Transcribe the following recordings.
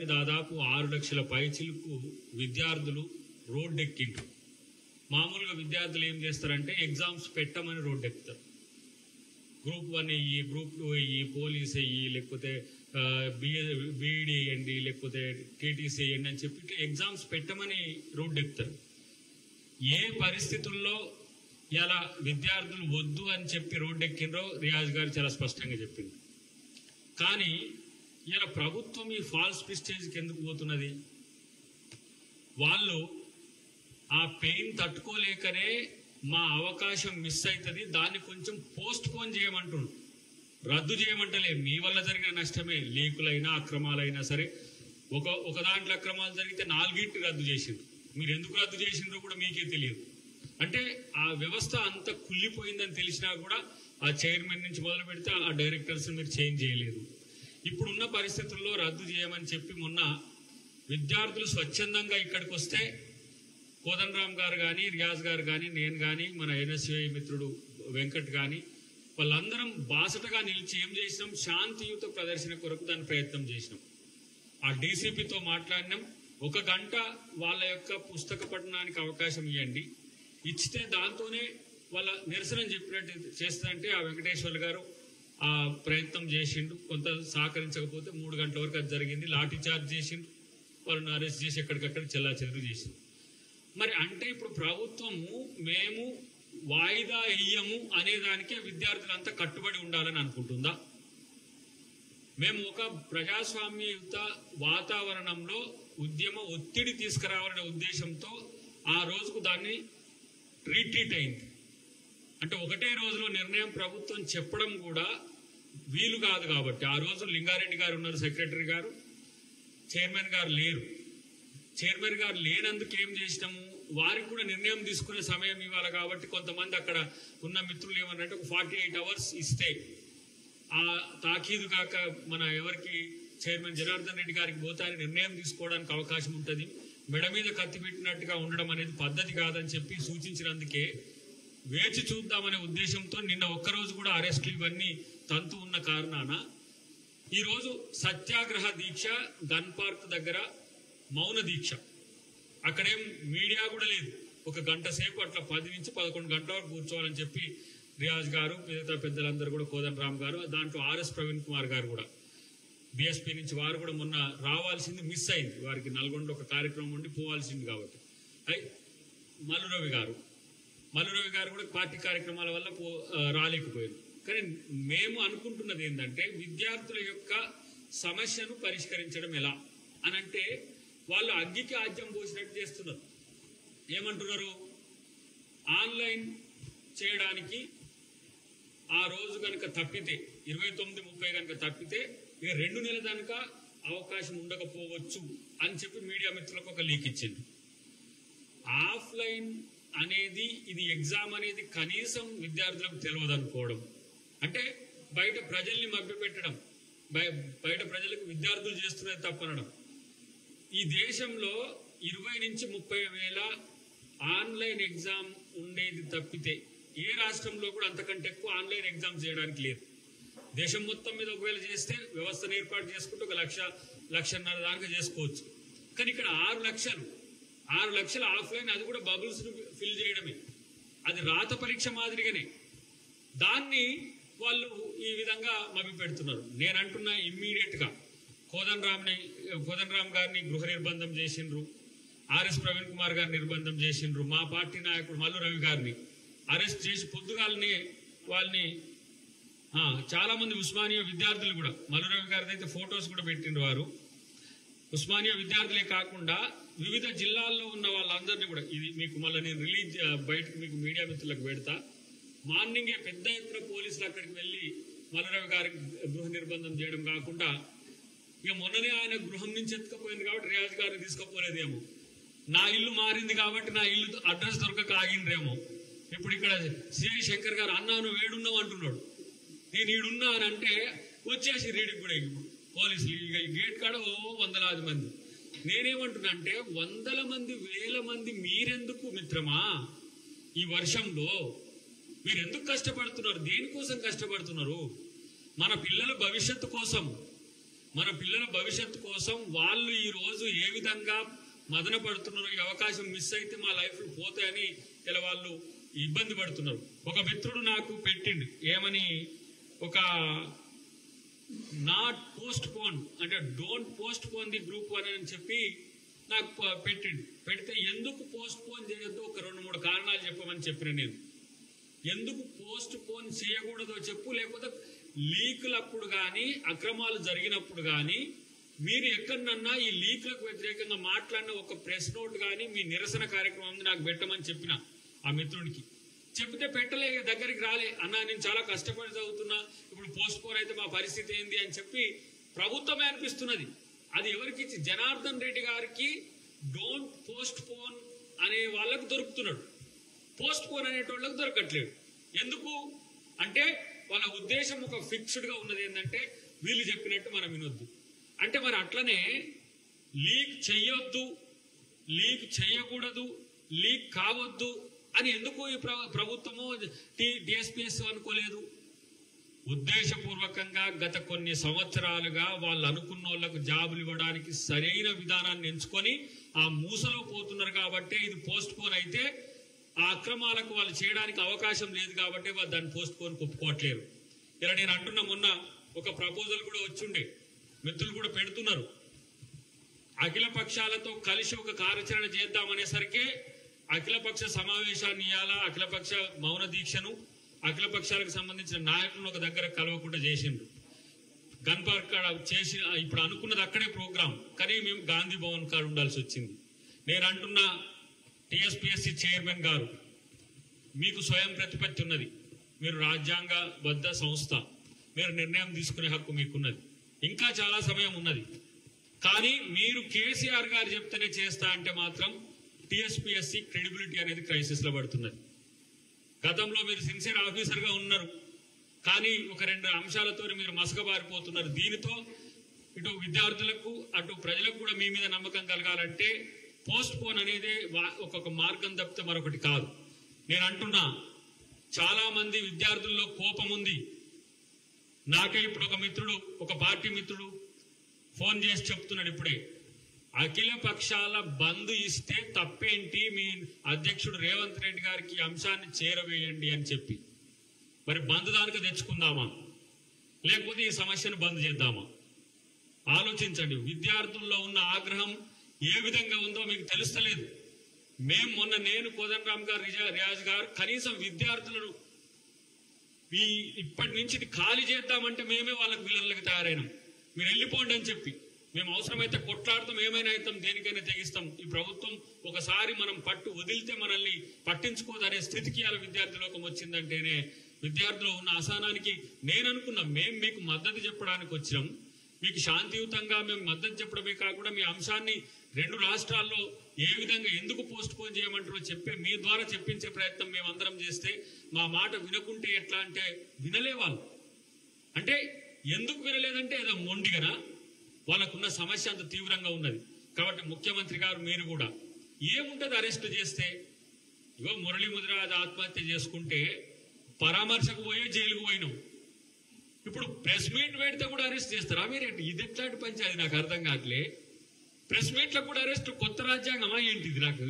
కానీ దాదాపు ఆరు లక్షల పైచిలకు విద్యార్థులు రోడ్డెక్కిండ్రు మామూలుగా విద్యార్థులు ఏం చేస్తారంటే ఎగ్జామ్స్ పెట్టమని రోడ్డు ఎక్కుతారు గ్రూప్ వన్ వెయ్యి గ్రూప్ టూ వెయ్యి పోలీస్ వెయ్యి లేకపోతే బీఈడి వేయండి లేకపోతే టీటీసీ వేయండి అని చెప్పి ఇట్లా ఎగ్జామ్స్ పెట్టమని రోడ్డు ఎక్కుతారు ఏ పరిస్థితుల్లో ఇలా విద్యార్థులు వద్దు అని చెప్పి రోడ్డు ఎక్కినరో రియాజ్ గారు చాలా స్పష్టంగా చెప్పింది కానీ ఇలా ప్రభుత్వం ఈ ఫాల్స్ ప్రిస్టేజ్కి ఎందుకు పోతున్నది వాళ్ళు ఆ పెయిన్ తట్టుకోలేకనే మా అవకాశం మిస్ అవుతుంది దాన్ని కొంచెం పోస్ట్ పోన్ చేయమంటున్నారు రద్దు చేయమంటలే మీ వల్ల జరిగిన నష్టమే లీకులైనా అక్రమాలైనా సరే ఒక ఒక దాంట్లో అక్రమాలు జరిగితే నాలుగింటి రద్దు చేసిండ్రు మీరు ఎందుకు రద్దు చేసిండ్రో కూడా మీకే తెలియదు అంటే ఆ వ్యవస్థ అంత కుళ్ళిపోయిందని తెలిసినా కూడా ఆ చైర్మన్ నుంచి మొదలు పెడితే ఆ డైరెక్టర్స్ మీరు చేంజ్ చేయలేదు ఇప్పుడున్న పరిస్థితుల్లో రద్దు చేయమని చెప్పి మొన్న విద్యార్థులు స్వచ్ఛందంగా ఇక్కడికి వస్తే కోదండరామ్ గారు కానీ రియాజ్ గారు కానీ నేను కానీ మన ఎన్ఎస్యుఐ మిత్రుడు వెంకట్ కానీ వాళ్ళందరం బాసటగా నిలిచి ఏం చేసినాం శాంతియుత ప్రదర్శన కొరకు దాని ప్రయత్నం చేసినాం ఆ డీసీపీతో మాట్లాడినాం ఒక గంట వాళ్ళ యొక్క పుస్తక పఠనానికి అవకాశం ఇవ్వండి ఇచ్చితే దాంతోనే వాళ్ళ నిరసన చెప్పినట్టు చేస్తారంటే ఆ వెంకటేశ్వర్ గారు ఆ ప్రయత్నం చేసిండు కొంత సహకరించకపోతే మూడు గంటల వరకు అది జరిగింది లాఠీ చార్జ్ చేసిండు వాళ్ళని అరెస్ట్ చేసి ఎక్కడికక్కడ చెల్లా చెదురు చేసింది మరి అంటే ఇప్పుడు ప్రభుత్వము మేము వాయిదా ఇయ్యము అనే దానికే విద్యార్థులంతా కట్టుబడి ఉండాలని అనుకుంటుందా మేము ఒక ప్రజాస్వామ్యయుత వాతావరణంలో ఉద్యమ ఒత్తిడి తీసుకురావాలనే ఉద్దేశంతో ఆ రోజుకు దాన్ని రీట్రీట్ అయింది అంటే ఒకటే రోజులో నిర్ణయం ప్రభుత్వం చెప్పడం కూడా వీలు కాదు కాబట్టి ఆ రోజు లింగారెడ్డి గారు ఉన్నారు సెక్రటరీ గారు చైర్మన్ గారు లేరు చైర్మన్ గారు లేనందుకు ఏం చేసినాము వారికి కూడా నిర్ణయం తీసుకునే సమయం ఇవ్వాలి కాబట్టి కొంతమంది అక్కడ ఉన్న మిత్రులు ఏమన్నారంటే ఒక ఫార్టీ ఎయిట్ అవర్స్ ఇస్తే ఆ తాకీదు కాక మన ఎవరికి చైర్మన్ జనార్దన్ రెడ్డి గారికి పోతారని నిర్ణయం తీసుకోవడానికి అవకాశం ఉంటుంది మెడ మీద కత్తి పెట్టినట్టుగా ఉండడం అనేది పద్ధతి కాదని చెప్పి సూచించినందుకే వేచి చూద్దామనే ఉద్దేశంతో నిన్న ఒక్కరోజు కూడా అరెస్టులు ఇవన్నీ తంతు ఉన్న కారణాన ఈరోజు సత్యాగ్రహ దీక్ష గన్ పార్క్ దగ్గర మౌన దీక్ష అక్కడేం మీడియా కూడా లేదు ఒక గంట సేపు అట్లా పది నుంచి పదకొండు గంటల వరకు కూర్చోవాలని చెప్పి రియాజ్ గారు మిగతా పెద్దలందరూ కూడా కోదన్ రామ్ గారు దాంట్లో ఆర్ఎస్ ప్రవీణ్ కుమార్ గారు కూడా బీఎస్పీ నుంచి వారు కూడా మొన్న రావాల్సింది మిస్ అయింది వారికి నల్గొండ ఒక కార్యక్రమం ఉండి పోవాల్సింది కాబట్టి అయి మల్లురవి గారు మల్లురవి గారు కూడా పార్టీ కార్యక్రమాల వల్ల పో ఆ, రాలేకపోయారు కానీ మేము అనుకుంటున్నది ఏంటంటే విద్యార్థుల యొక్క సమస్యను పరిష్కరించడం ఎలా అని అంటే వాళ్ళు అగ్గికి ఆద్యం పోసినట్టు చేస్తున్నారు ఏమంటున్నారు ఆన్లైన్ చేయడానికి ఆ రోజు కనుక తప్పితే ఇరవై తొమ్మిది ముప్పై కనుక తప్పితే ఇక రెండు నెలల దానిక అవకాశం ఉండకపోవచ్చు అని చెప్పి మీడియా మిత్రులకు ఒక లీక్ ఇచ్చింది ఆఫ్లైన్ అనేది ఇది ఎగ్జామ్ అనేది కనీసం విద్యార్థులకు తెలియదు అనుకోవడం అంటే బయట ప్రజల్ని మభ్యపెట్టడం బయ- బయట ప్రజలకు విద్యార్థులు చేస్తున్నది తప్పనడం ఈ దేశంలో ఇరవై నుంచి ముప్పై వేల ఆన్లైన్ ఎగ్జామ్ ఉండేది తప్పితే ఏ రాష్ట్రంలో కూడా అంతకంటే ఎక్కువ ఆన్లైన్ ఎగ్జామ్ చేయడానికి లేదు దేశం మొత్తం మీద ఒకవేళ చేస్తే వ్యవస్థను ఏర్పాటు చేసుకుంటే ఒక లక్ష లక్షన్నర దాకా చేసుకోవచ్చు కానీ ఇక్కడ ఆరు లక్షలు ఆరు లక్షలు ఆఫ్లైన్ అది కూడా బబుల్స్ ఫిల్ చేయడమే అది రాత పరీక్ష మాదిరిగానే దాన్ని వాళ్ళు ఈ విధంగా మభి పెడుతున్నారు నేను అంటున్నా ఇమ్మీడియట్ గా కోదన్ రామ్ని కోదన్ రామ్ గారిని గృహ నిర్బంధం చేసిండ్రు ఆర్ఎస్ ప్రవీణ్ కుమార్ గారిని నిర్బంధం చేసిండ్రు మా పార్టీ నాయకుడు మల్లు రవి గారిని అరెస్ట్ చేసి పొద్దుగాలని వాళ్ళని ఆ, చాలా మంది ఉస్మానియా విద్యార్థులు కూడా మల్లు రవి గారిది అయితే ఫొటోస్ కూడా పెట్టిండ్రు వారు ఉస్మానియా విద్యార్థులే కాకుండా వివిధ జిల్లాల్లో ఉన్న వాళ్ళందరినీ కూడా ఇది మీకు మళ్ళీ నేను రిలీజ్ ఆ, బయటకు మీకు మీడియా మిత్రులకు పెడతా మార్నింగే పెద్ద ఎత్తున పోలీసులు అక్కడికి వెళ్ళి మల్లరవి గారికి గృహ నిర్బంధం చేయడం కాకుండా ఇక మొన్ననే ఆయన గృహం నుంచి ఎత్తుకపోయింది కాబట్టి రియాజ్ గారిని తీసుకుపోలేదేమో నా ఇల్లు మారింది కాబట్టి నా ఇల్లు అడ్రస్ దొరకక ఆగిండ్రేమో ఇప్పుడు ఇక్కడ సిఐ శంకర్ గారు అన్నా నువ్వు ఏడున్నావు అంటున్నాడు నేను ఈడున్నా అని అంటే వచ్చేసి రీడింగ్ కూడా ఇప్పుడు పోలీసులు ఇక ఈ గేట్ కాడ ఓ వందలాది మంది నేనేమంటున్నా అంటే వందల మంది వేల మంది మీరెందుకు మిత్రమా ఈ వర్షంలో మీరు ఎందుకు కష్టపడుతున్నారు దేనికోసం కష్టపడుతున్నారు మన పిల్లల భవిష్యత్తు కోసం మన పిల్లల భవిష్యత్తు కోసం వాళ్ళు ఈ రోజు ఏ విధంగా మదన పడుతున్నారు ఈ అవకాశం మిస్ అయితే మా లైఫ్ పోతాయని ఇలా వాళ్ళు ఇబ్బంది పడుతున్నారు ఒక మిత్రుడు నాకు పెట్టిండు ఏమని ఒక నాట్ పోస్ట్ పోన్ అంటే don't postpone the group one అని చెప్పి నాకు ప- పెట్టిండు పెడితే ఎందుకు పోస్ట్ పోన్ చేయొద్దు ఒక రెండు మూడు కారణాలు చెప్పమని చెప్పిన నేను ఎందుకు పోస్ట్ పోన్ చేయకూడదో చెప్పు లేకపోతే లీకులప్పుడు కానీ అక్రమాలు జరిగినప్పుడు కానీ మీరు ఎక్కడన్నా ఈ లీకులకు వ్యతిరేకంగా మాట్లాడిన ఒక ప్రెస్ నోట్ కానీ మీ నిరసన కార్యక్రమం ఉంది నాకు పెట్టమని చెప్పిన ఆ మిత్రుడికి చెప్తే పెట్టలే దగ్గరికి రాలే అన్న నేను చాలా కష్టపడి చదువుతున్నా ఇప్పుడు పోస్ట్ పోన్ అయితే మా పరిస్థితి ఏంది అని చెప్పి ప్రభుత్వమే అనిపిస్తున్నది అది ఎవరికి ఇచ్చి జనార్దన్ రెడ్డి గారికి డోంట్ పోస్ట్ పోన్ అనే వాళ్ళకు దొరుకుతున్నాడు పోస్ట్ పోన్ అనేటోళ్ళకి దొరకట్లేదు ఎందుకు అంటే వాళ్ళ ఉద్దేశం ఒక ఫిక్స్డ్ గా ఉన్నది ఏంటంటే వీళ్ళు చెప్పినట్టు మనం వినొద్దు అంటే మరి అట్లనే లీక్ చెయ్యొద్దు లీక్ చేయకూడదు లీక్ కావద్దు అని ఎందుకు ఈ ప్ర- ప్రభుత్వము డిఎస్పీఎస్ అనుకోలేదు ఉద్దేశపూర్వకంగా గత కొన్ని సంవత్సరాలుగా వాళ్ళు అనుకున్న వాళ్ళకు జాబులు ఇవ్వడానికి సరైన విధానాన్ని ఎంచుకొని ఆ మూసలో పోతున్నారు కాబట్టి ఇది పోస్ట్ పోన్ అయితే ఆ అక్రమాలకు వాళ్ళు చేయడానికి అవకాశం లేదు కాబట్టి వాళ్ళు దాన్ని పోస్ట్ పోన్ ఒప్పుకోవట్లేరు ఇలా నేను అంటున్న మొన్న ఒక ప్రపోజల్ కూడా వచ్చిండే మిత్రులు కూడా పెడుతున్నారు అఖిల పక్షాలతో కలిసి ఒక కార్యాచరణ చేద్దామనేసరికి అఖిలపక్ష సమావేశాన్ని ఇవ్వాలా అఖిలపక్ష మౌన దీక్షను అఖిల పక్షాలకు సంబంధించిన నాయకులను ఒక దగ్గర కలవకుండా చేసిండ్రు గన్ పార్క్ కాడ చేసి ఇప్పుడు అనుకున్నది అక్కడే ప్రోగ్రాం కానీ మేము గాంధీ భవన్ కాడ ఉండాల్సి వచ్చింది నేను అంటున్న టిఎస్పిఎస్సి చైర్మన్ గారు మీకు స్వయం ప్రతిపత్తి ఉన్నది మీరు రాజ్యాంగ బద్ధ సంస్థ మీరు నిర్ణయం తీసుకునే హక్కు మీకున్నది ఇంకా చాలా సమయం ఉన్నది కానీ మీరు కేసీఆర్ గారు చెప్తేనే చేస్తా అంటే మాత్రం టిఎస్పిఎస్సి క్రెడిబిలిటీ అనేది క్రైసిస్ లో పడుతున్నది గతంలో మీరు సిన్సియర్ ఆఫీసర్ గా ఉన్నారు కానీ ఒక రెండు అంశాలతో మీరు మసకబారిపోతున్నారు దీనితో ఇటు విద్యార్థులకు అటు ప్రజలకు కూడా మీ మీద నమ్మకం కలగాలంటే పోస్ట్ పోన్ అనేది వా- ఒక్కొక్క మార్గం తప్పితే మరొకటి కాదు నేను అంటున్నా చాలా మంది విద్యార్థుల్లో కోపం ఉంది నాకే ఇప్పుడు ఒక మిత్రుడు ఒక పార్టీ మిత్రుడు ఫోన్ చేసి చెప్తున్నాడు ఇప్పుడే అఖిల పక్షాల బంద్ ఇస్తే తప్పేంటి మీ అధ్యక్షుడు రేవంత్ రెడ్డి గారికి ఈ అంశాన్ని చేరవేయండి అని చెప్పి మరి బంద్ దానికి తెచ్చుకుందామా లేకపోతే ఈ సమస్యను బంద్ చేద్దామా ఆలోచించండి విద్యార్థుల్లో ఉన్న ఆగ్రహం ఏ విధంగా ఉందో మీకు తెలుస్తలేదు మేం మొన్న నేను కోదండరామ్ గారు రిజా- రియాజ్ గారు కనీసం విద్యార్థులను ఈ ఇప్పటి నుంచి ఇది ఖాళీ చేద్దామంటే మేమే వాళ్ళకి పిల్లలకి తయారైనాం మీరు వెళ్ళిపోండి అని చెప్పి మేము అవసరమైతే కొట్లాడతాం ఏమైనా అవుతాం దేనికైనా తెగిస్తాం ఈ ప్రభుత్వం ఒకసారి మనం పట్టు వదిలితే మనల్ని పట్టించుకోదనే స్థితికి అలా విద్యార్థి లోకం వచ్చిందంటేనే విద్యార్థులు ఉన్న అసహనానికి నేను అనుకున్నా మేము మీకు మద్దతు చెప్పడానికి వచ్చినాం మీకు శాంతియుతంగా మేము మద్దతు చెప్పడమే కాకుండా మీ అంశాన్ని రెండు రాష్ట్రాల్లో ఏ విధంగా ఎందుకు పోస్ట్ పోన్ చేయమంటారో చెప్పే మీ ద్వారా చెప్పించే ప్రయత్నం మేమందరం చేస్తే మా మాట వినకుంటే ఎట్లా అంటే వినలే వాళ్ళు అంటే ఎందుకు వినలేదంటే ఏదో మొండిగనా వాళ్ళకున్న సమస్య అంత తీవ్రంగా ఉన్నది కాబట్టి ముఖ్యమంత్రి గారు మీరు కూడా ఏముంటది అరెస్ట్ చేస్తే ఇగో మురళీ ముదిరాజ్ ఆత్మహత్య చేసుకుంటే పరామర్శకు పోయే జైలుకు పోయినాం ఇప్పుడు ప్రెస్ మీట్ పెడితే కూడా అరెస్ట్ చేస్తారా మీరు ఇది ఎట్లాంటి పంచాయతీ నాకు అర్థం కావట్లే ప్రెస్ మీట్ లో కూడా అరెస్ట్ కొత్త రాజ్యాంగమా ఏంటిది నాకు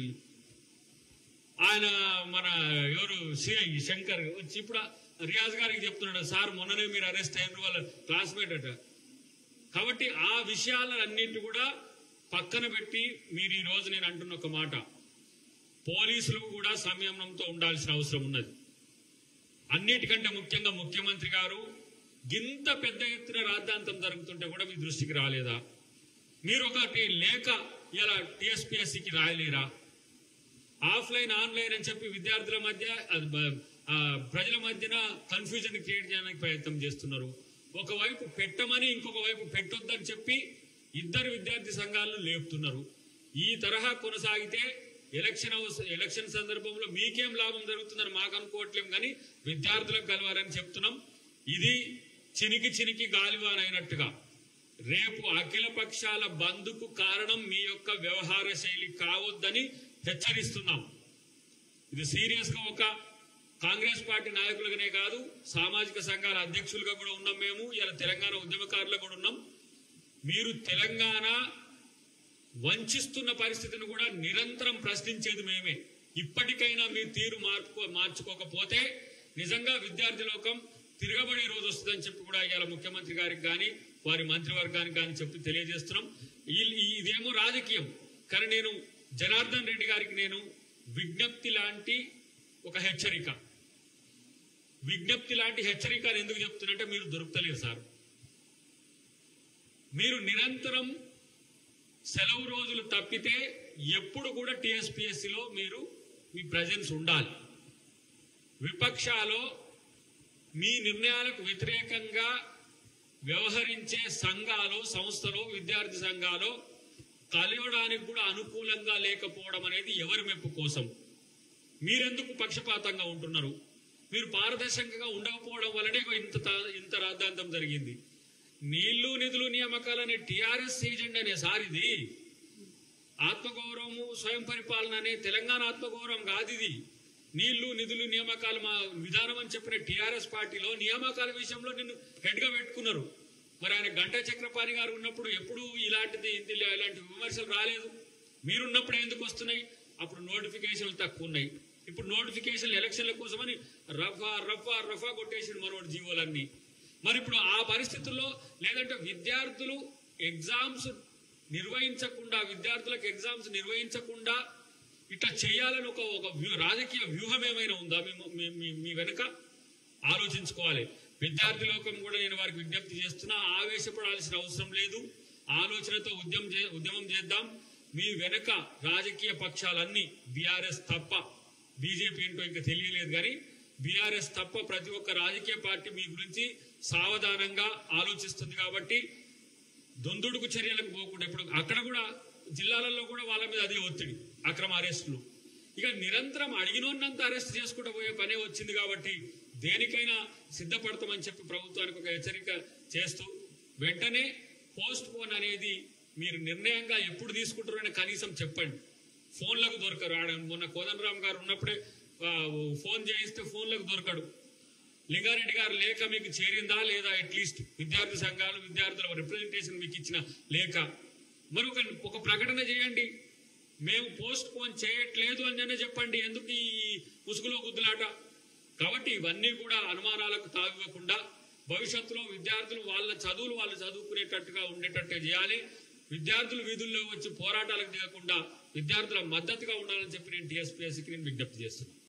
ఆయన మన ఎవరు సిఐ శంకర్ వచ్చి ఇప్పుడు రియాజ్ గారికి చెప్తున్నాడు సార్ మొన్ననే మీరు అరెస్ట్ అయిన వాళ్ళ క్లాస్మేట్ అట కాబట్టి ఆ విషయాలన్నింటి కూడా పక్కన పెట్టి మీరు ఈ రోజు నేను అంటున్న ఒక మాట పోలీసులు కూడా సంయమనంతో ఉండాల్సిన అవసరం ఉన్నది అన్నిటికంటే ముఖ్యంగా ముఖ్యమంత్రి గారు ఇంత పెద్ద ఎత్తున రాద్ధాంతం జరుగుతుంటే కూడా మీ దృష్టికి రాలేదా మీరు ఒకటి లేక ఇలా టిఎస్పిఎస్సికి రాయలేరా ఆఫ్లైన్ ఆన్లైన్ అని చెప్పి విద్యార్థుల మధ్య అది బ- ఆ, ప్రజల మధ్యన కన్ఫ్యూజన్ క్రియేట్ చేయడానికి ప్రయత్నం చేస్తున్నారు ఒకవైపు పెట్టమని ఇంకొక వైపు పెట్టొద్దని చెప్పి ఇద్దరు విద్యార్థి సంఘాలను లేపుతున్నారు ఈ తరహా కొనసాగితే ఎలక్షన్ అవస- ఎలక్షన్ సందర్భంలో మీకేం లాభం జరుగుతుందని మాకు అనుకోవట్లేం కానీ విద్యార్థులకు కలవాలని చెప్తున్నాం ఇది చినికి చినికి గాలివానైనట్టుగా రేపు అఖిల పక్షాల బంద్కు కారణం మీ యొక్క వ్యవహార శైలి కావద్దని హెచ్చరిస్తున్నాం ఇది సీరియస్ గా ఒక కాంగ్రెస్ పార్టీ నాయకులుగానే కాదు సామాజిక సంఘాల అధ్యక్షులుగా కూడా ఉన్నాం మేము ఇలా తెలంగాణ ఉద్యమకారులుగా కూడా ఉన్నాం మీరు తెలంగాణ వంచిస్తున్న పరిస్థితిని కూడా నిరంతరం ప్రశ్నించేది మేమే ఇప్పటికైనా మీ తీరు మార్పు మార్చుకోకపోతే నిజంగా విద్యార్థి లోకం తిరగబడే రోజు వస్తుందని చెప్పి కూడా ఇవాళ ముఖ్యమంత్రి గారికి కానీ వారి మంత్రివర్గానికి కానీ చెప్పి తెలియజేస్తున్నాం ఈ- ఈ- ఇదేమో రాజకీయం కానీ నేను జనార్దన్ రెడ్డి గారికి నేను విజ్ఞప్తి లాంటి ఒక హెచ్చరిక విజ్ఞప్తి లాంటి హెచ్చరిక అని ఎందుకు చెప్తున్నట్టే మీరు దొరుకుతలేరు సార్ మీరు నిరంతరం సెలవు రోజులు తప్పితే ఎప్పుడు కూడా టీఎస్పీఎస్సీలో మీరు మీ ప్రజెన్స్ ఉండాలి విపక్షాలో మీ నిర్ణయాలకు వ్యతిరేకంగా వ్యవహరించే సంఘాలు సంస్థలు విద్యార్థి సంఘాలు కలవడానికి కూడా అనుకూలంగా లేకపోవడం అనేది ఎవరి మెప్పు కోసం మీరెందుకు పక్షపాతంగా ఉంటున్నారు మీరు పారదర్శకంగా ఉండకపోవడం వల్లనే ఇంత తా- ఇంత రాద్ధాంతం జరిగింది నీళ్లు నిధులు నియామకాలనే టిఆర్ఎస్ ఏజెండా అనే సార్ ఇది ఆత్మగౌరవము స్వయం పరిపాలన అనే తెలంగాణ ఆత్మగౌరవం కాదు ఇది నీళ్లు నిధులు నియామకాలు మా విధానం అని చెప్పిన టిఆర్ఎస్ పార్టీలో నియామకాల విషయంలో నిన్ను హెడ్ గా పెట్టుకున్నారు మరి ఆయన గంటా చక్రపాణి గారు ఉన్నప్పుడు ఎప్పుడు ఇలాంటిది ఇంది- ఇలాంటి విమర్శలు రాలేదు మీరున్నప్పుడు ఎందుకు వస్తున్నాయి అప్పుడు నోటిఫికేషన్లు తక్కువ ఉన్నాయి ఇప్పుడు నోటిఫికేషన్లు ఎలక్షన్ల కోసమని రఫా రఫా రఫా కొట్టేసిన మనోడు జీవోలన్నీ మరి ఇప్పుడు ఆ పరిస్థితుల్లో లేదంటే విద్యార్థులు ఎగ్జామ్స్ నిర్వహించకుండా విద్యార్థులకు ఎగ్జామ్స్ నిర్వహించకుండా ఇట్లా చేయాలని ఒక ఒక వ్యూ- రాజకీయ వ్యూహం ఏమైనా ఉందా మీ- మీ- మీ- మీ వెనుక ఆలోచించుకోవాలి విద్యార్థి లోకం కూడా నేను వారికి విజ్ఞప్తి చేస్తున్నా ఆవేశపడాల్సిన అవసరం లేదు ఆలోచనతో ఉద్యమం చే- ఉద్యమం చేద్దాం మీ వెనక రాజకీయ పక్షాలన్నీ బీఆర్ఎస్ తప్ప బీజేపీ ఏంటో ఇంకా తెలియలేదు కానీ బీఆర్ఎస్ తప్ప ప్రతి ఒక్క రాజకీయ పార్టీ మీ గురించి సావధానంగా ఆలోచిస్తుంది కాబట్టి దొందుడుకు చర్యలకు పోకుండా ఇప్పుడు అక్కడ కూడా జిల్లాలలో కూడా వాళ్ళ మీద అదే ఒత్తిడి అక్రమ అరెస్టులు ఇక నిరంతరం అడిగినోన్నంత అరెస్ట్ చేసుకుంటూ పోయే పనే వచ్చింది కాబట్టి దేనికైనా సిద్ధపడతామని చెప్పి ప్రభుత్వానికి ఒక హెచ్చరిక చేస్తూ వెంటనే పోస్ట్ పోన్ అనేది మీరు నిర్ణయంగా ఎప్పుడు తీసుకుంటారని కనీసం చెప్పండి ఫోన్లకు దొరకరు ఆడ మొన్న కోదండరామ్ గారు ఉన్నప్పుడే ఆ, ఫోన్ చేయిస్తే ఫోన్లకు దొరకడు లింగారెడ్డి గారు లేఖ మీకు చేరిందా లేదా అట్లీస్ట్ విద్యార్థి సంఘాలు విద్యార్థుల రిప్రజెంటేషన్ మీకు ఇచ్చిన లేఖ మరి ఒక ఒక ప్రకటన చేయండి మేము పోస్ట్ పోన్ చేయట్లేదు అని చెప్పండి ఎందుకు ఈ ముసుగులో గుద్దులాట కాబట్టి ఇవన్నీ కూడా అనుమానాలకు తావివ్వకుండా భవిష్యత్తులో విద్యార్థులు వాళ్ళ చదువులు వాళ్ళు చదువుకునేటట్టుగా ఉండేటట్టు చేయాలి విద్యార్థులు వీధుల్లో వచ్చి పోరాటాలకు దిగకుండా విద్యార్థుల మద్దతుగా ఉండాలని చెప్పి నేను టీఎస్పీఎస్సీకి నేను విజ్ఞప్తి చేస్తున్నాను